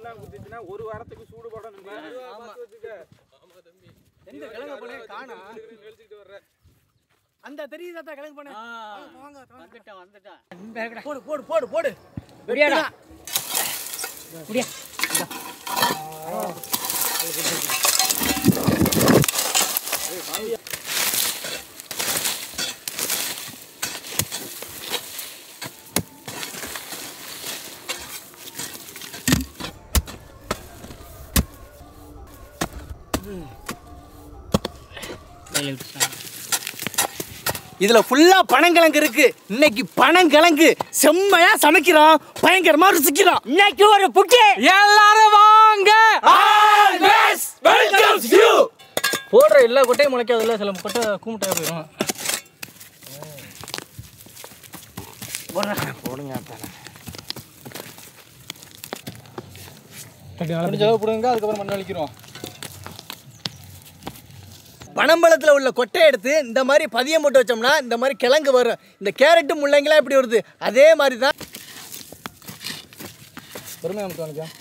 பட்டாம் குத்திச்சுன்னா ஒரு வாரத்துக்கு சூடு போடணும் எந்த கிழங்கு பண்ணே காணா அந்த தெரியுதா கிழங்கு பண்ண வந்துட்டேன் வந்துட்டேன் போடு போடு போடு போடு முடியாடா முடியா இதுல ஃபுல்லா பனங்கிழங்கு இருக்கு இன்னைக்கு பனங்கிழங்கு செம்மையா சமைக்கிறோம் பயங்கரமா ருசிக்கிறோம் இன்னைக்கு ஒரு புட்டி எல்லாரும் வாங்க போடுற எல்லா கொட்டையும் முளைக்காதுல்ல சில கொட்டை கூமிட்டா போயிடும் போடுங்க அதுக்கப்புறம் மண் அழிக்கிறோம் பனம்பழத்தில் உள்ள கொட்டையை எடுத்து இந்த மாதிரி பதியம் போட்டு வச்சோம்னா இந்த மாதிரி கிழங்கு வரும் இந்த கேரட்டு முள்ளங்கிலாம் எப்படி வருது அதே மாதிரி தான் பொறுமை நமக்கு வணக்கம்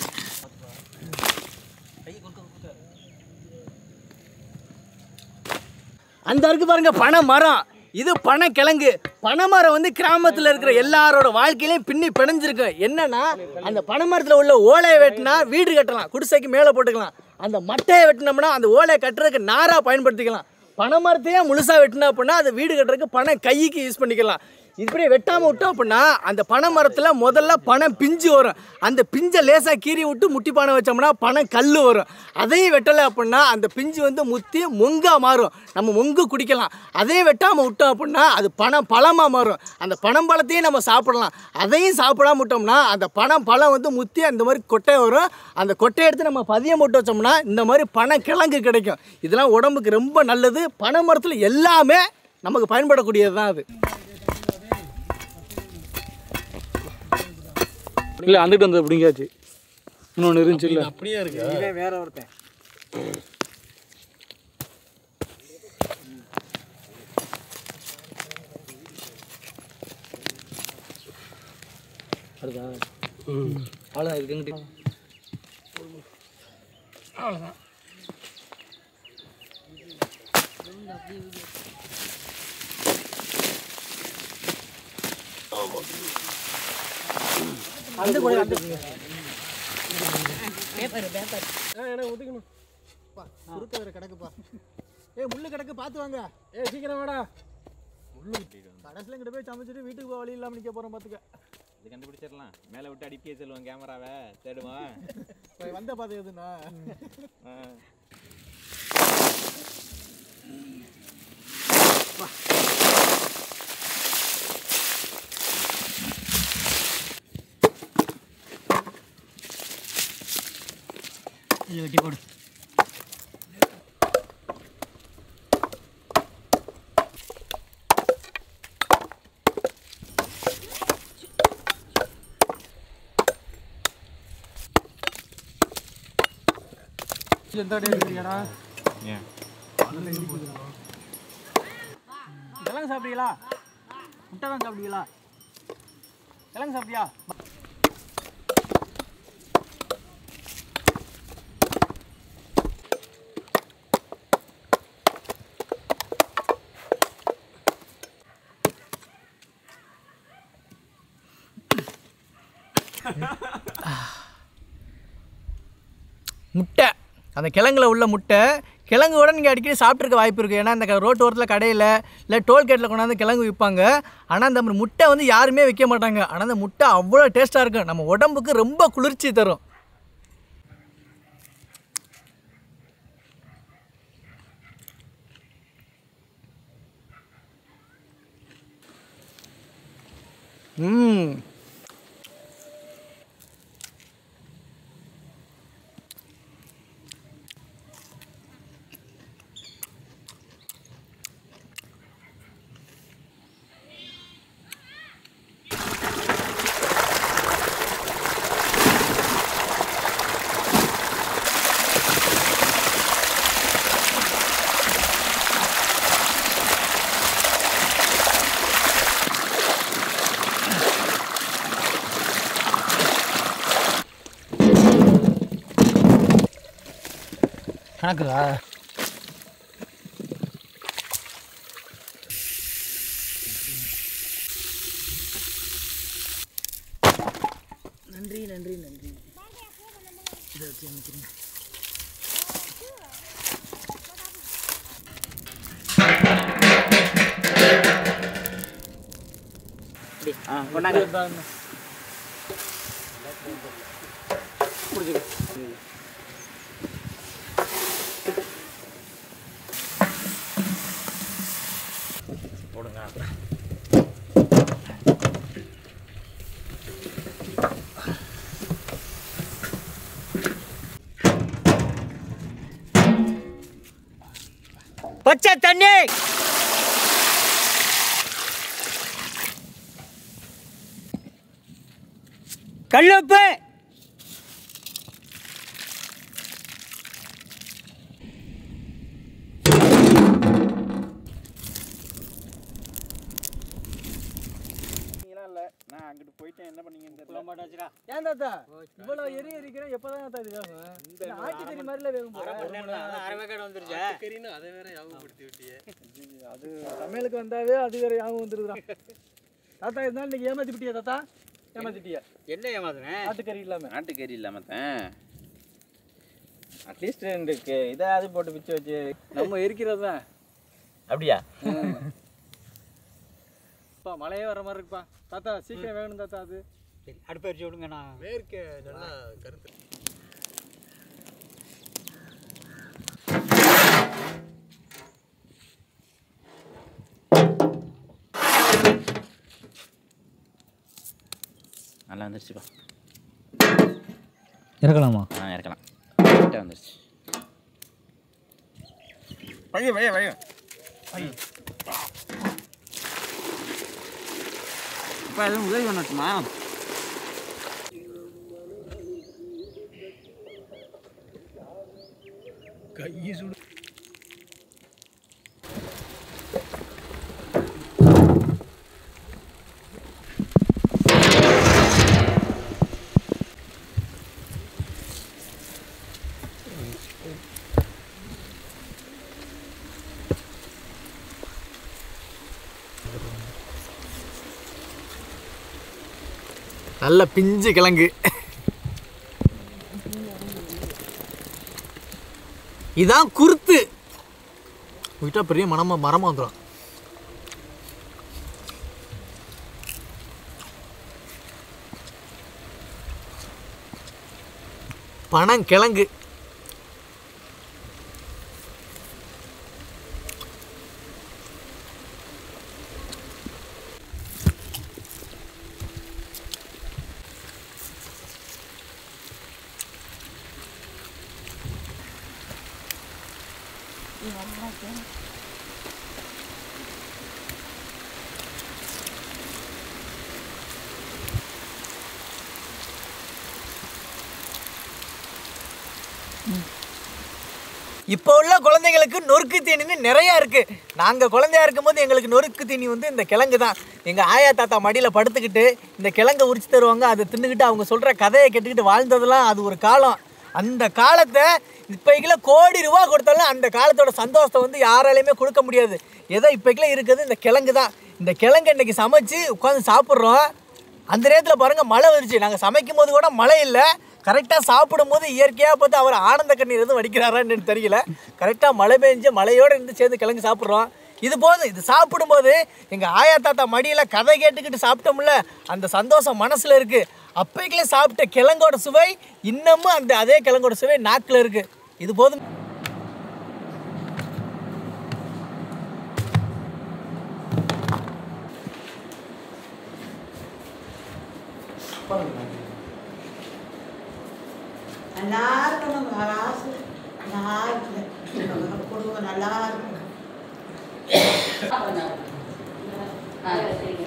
அந்த இருக்கு பாருங்க பனை மரம் இது பனை கிழங்கு பனை மரம் வந்து கிராமத்தில் இருக்கிற எல்லாரோட வாழ்க்கையிலையும் பின்னி பிணைஞ்சிருக்கு என்னன்னா அந்த பனை மரத்தில் உள்ள ஓலையை வெட்டினா வீடு கட்டலாம் குடிசைக்கு மேலே போட்டுக்கலாம் அந்த மட்டையை வெட்டினோம்னா அந்த ஓலையை கட்டுறதுக்கு நாராக பயன்படுத்திக்கலாம் பனை மரத்தையே முழுசாக வெட்டினா அப்படின்னா அது வீடு கட்டுறதுக்கு பனை கைக்கு யூஸ் பண்ணிக்கலாம் இப்படியே வெட்டாமல் விட்டோம் அப்படின்னா அந்த பனை மரத்தில் முதல்ல பனை பிஞ்சு வரும் அந்த பிஞ்சை லேசாக கீறி விட்டு முட்டி பானை வச்சோம்னா பனை கல் வரும் அதையும் வெட்டலை அப்படின்னா அந்த பிஞ்சு வந்து முத்தி மொங்கா மாறும் நம்ம மொங்கு குடிக்கலாம் அதையும் வெட்டாமல் விட்டோம் அப்படின்னா அது பணம் பழமாக மாறும் அந்த பனம் பழத்தையும் நம்ம சாப்பிடலாம் அதையும் சாப்பிடாம விட்டோம்னா அந்த பனம் பழம் வந்து முத்தி அந்த மாதிரி கொட்டை வரும் அந்த கொட்டையை எடுத்து நம்ம பதியம் போட்டு வச்சோம்னா இந்த மாதிரி பனை கிழங்கு கிடைக்கும் இதெல்லாம் உடம்புக்கு ரொம்ப நல்லது பனை மரத்தில் எல்லாமே நமக்கு பயன்படக்கூடியது தான் அது இல்லை வந்துட்டு வந்தது பிடிங்காச்சு இன்னொன்று இருந்துச்சு இல்லை அப்படியே இருக்கு இவன் வேற ஒருத்தன் அவ்வளோதான் இதுக்கு எங்கிட்ட அந்த கூட அந்த குறுக்க வேற கிடக்குப்பா ஏய் முள்ளு கிடக்கு பார்த்து வாங்க ஏய் சீக்கிரம் வாடா முள்ளு கடைசியில் இங்கிட்ட போய் சமைச்சிட்டு வீட்டுக்கு போக வழி இல்லாமல் நிற்க போகிறோம் பார்த்துக்க இது கண்டுபிடிச்சிடலாம் மேலே விட்டு அடிப்பியே செல்லுவோம் கேமராவை தேடுவான் போய் வந்த பாதை எதுண்ணா இது வெட்டி போடு எந்த அடி எடுக்கிறியாடா ஏன் கிழங்கு சாப்பிட்டீங்களா முட்டை தான் சாப்பிட்டீங்களா கிழங்கு சாப்பிட்டியா முட்டை அந்த கிழங்குல உள்ள முட்டை கிழங்கு கூட நீங்கள் அடிக்கடி சாப்பிட்ருக்க வாய்ப்பு இருக்குது ஏன்னா இந்த க- ரோட்டு ஓரத்தில் கடையில் இல்லை டோல்கேட்டில் கொண்டாந்து கிழங்கு விற்பாங்க ஆனால் அந்த முட்டை வந்து யாருமே விற்க மாட்டாங்க ஆனால் அந்த முட்டை அவ்வளோ டேஸ்ட்டாக இருக்கும் நம்ம உடம்புக்கு ரொம்ப குளிர்ச்சி தரும் ம் கணக்குதா நன்றி நன்றி நன்றி இதை வச்சு அமைக்கிறேன் பச்சை தண்ணி கல்லுப்பு இல்ல நான் அங்கிட்டு போயிட்டேன் என்ன பண்ணீங்கன்னு தெரியல ஏன் தாத்தா இவ்வளோ எரி எரிக்கிறேன் எப்போதான் தாத்தா இது வேகும் ஆட்டுக்கறி மாதிரில வேகும் போல அது சமையலுக்கு வந்தாவே அது வேற ஞாபகம் வந்துருக்குறான் தாத்தா இருந்தாலும் இன்னைக்கு ஏமாத்தி விட்டியா தாத்தா ஏமாத்திட்டியா என்ன ஏமாத்துனேன் ஆட்டுக்கறி இல்லாம நாட்டுக்கறி இல்லாம தான் அட்லீஸ்ட் இந்த கே- இதாவது போட்டு பிச்சு வச்சு நம்ம எரிக்கிறது தான் அப்படியா அப்பா மழையே வர மாதிரி இருக்குப்பா தாத்தா சீக்கிரம் வேணும் தாத்தா அது சரி அடுப்பு எரிச்சு விடுங்க நான் நல்லா வந்துருச்சுப்பா இறக்கலாமா ஆ இறக்கலாம் கரெக்டாக வந்துருச்சு பைய பைய பைய இப்போ எதுவும் உதவி பண்ணட்டுமா நல்ல பிஞ்சு கிழங்கு இதான் குருத்து விட்டா பெரிய மனமா மரமா வந்துடும் பனங்கிழங்கு இப்போ உள்ள குழந்தைங்களுக்கு நொறுக்கு தீனின்னு நிறையா இருக்கு நாங்கள் குழந்தையா இருக்கும்போது எங்களுக்கு நொறுக்கு தீனி வந்து இந்த கிழங்கு தான் எங்கள் ஆயா தாத்தா மடியில் படுத்துக்கிட்டு இந்த கிழங்கை உரிச்சு தருவாங்க அதை தின்னுக்கிட்டு அவங்க சொல்கிற கதையை கேட்டுக்கிட்டு வாழ்ந்ததெல்லாம் அது ஒரு காலம் அந்த காலத்தை இப்போக்கில கோடி ரூபா கொடுத்தாலும் அந்த காலத்தோட சந்தோஷத்தை வந்து யாராலையுமே கொடுக்க முடியாது ஏதோ இப்போக்கில இருக்குது இந்த கிழங்கு தான் இந்த கிழங்கு இன்னைக்கு சமைச்சு உட்காந்து சாப்பிட்றோம் அந்த நேரத்தில் பாருங்கள் மழை வந்துருச்சு நாங்கள் சமைக்கும் போது கூட மழை இல்லை கரெக்டாக சாப்பிடும்போது இயற்கையாக பார்த்து அவர் ஆனந்த கண்ணீர் எதுவும் வடிக்கிறாரான்னு எனக்கு தெரியல கரெக்டாக மழை பெஞ்சு மழையோடு இருந்து சேர்ந்து கிழங்கு சாப்பிட்றோம் இது போதும் இது சாப்பிடும்போது எங்கள் ஆயா தாத்தா மடியில் கதை கேட்டுக்கிட்டு சாப்பிட்டோம்ல அந்த சந்தோஷம் மனசில் இருக்குது அப்பைக்குள்ளே சாப்பிட்ட கிழங்கோட சுவை இன்னமும் அந்த அதே கிழங்கோட சுவை நாக்கில் இருக்குது இது போதும் நல்லா இருக்கணும் ஆசை நல்லா இருக்கு குடும்பம் நல்லா இருக்கணும்